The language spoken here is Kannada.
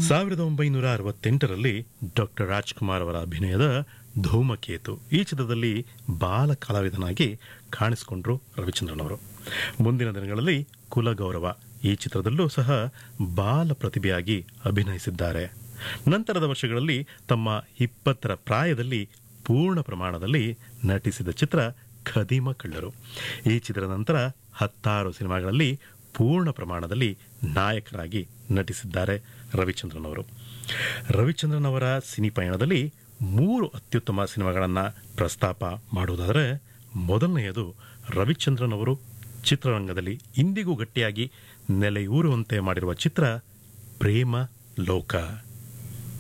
ಸಾವಿರದ ಒಂಬೈನೂರ ಅರವತ್ತೆಂಟರಲ್ಲಿ ಡಾಕ್ಟರ್ ರಾಜ್ಕುಮಾರ್ ಅವರ ಅಭಿನಯದ ಧೂಮಕೇತು ಈ ಚಿತ್ರದಲ್ಲಿ ಬಾಲ ಕಲಾವಿದನಾಗಿ ಕಾಣಿಸಿಕೊಂಡ್ರು ರವಿಚಂದ್ರನ್ ಅವರು ಮುಂದಿನ ದಿನಗಳಲ್ಲಿ ಕುಲಗೌರವ ಈ ಚಿತ್ರದಲ್ಲೂ ಸಹ ಬಾಲ ಪ್ರತಿಭೆಯಾಗಿ ಅಭಿನಯಿಸಿದ್ದಾರೆ ನಂತರದ ವರ್ಷಗಳಲ್ಲಿ ತಮ್ಮ ಇಪ್ಪತ್ತರ ಪ್ರಾಯದಲ್ಲಿ ಪೂರ್ಣ ಪ್ರಮಾಣದಲ್ಲಿ ನಟಿಸಿದ ಚಿತ್ರ ಖದೀಮ ಕಳ್ಳರು ಈ ಚಿತ್ರದ ನಂತರ ಹತ್ತಾರು ಸಿನಿಮಾಗಳಲ್ಲಿ ಪೂರ್ಣ ಪ್ರಮಾಣದಲ್ಲಿ ನಾಯಕರಾಗಿ ನಟಿಸಿದ್ದಾರೆ ರವಿಚಂದ್ರನ್ ಅವರು ರವಿಚಂದ್ರನ್ ಅವರ ಸಿನಿ ಪಯಣದಲ್ಲಿ ಮೂರು ಅತ್ಯುತ್ತಮ ಸಿನಿಮಾಗಳನ್ನು ಪ್ರಸ್ತಾಪ ಮಾಡುವುದಾದರೆ ಮೊದಲನೆಯದು ರವಿಚಂದ್ರನ್ ಅವರು ಚಿತ್ರರಂಗದಲ್ಲಿ ಇಂದಿಗೂ ಗಟ್ಟಿಯಾಗಿ ನೆಲೆಯೂರುವಂತೆ ಮಾಡಿರುವ ಚಿತ್ರ ಪ್ರೇಮ ಲೋಕ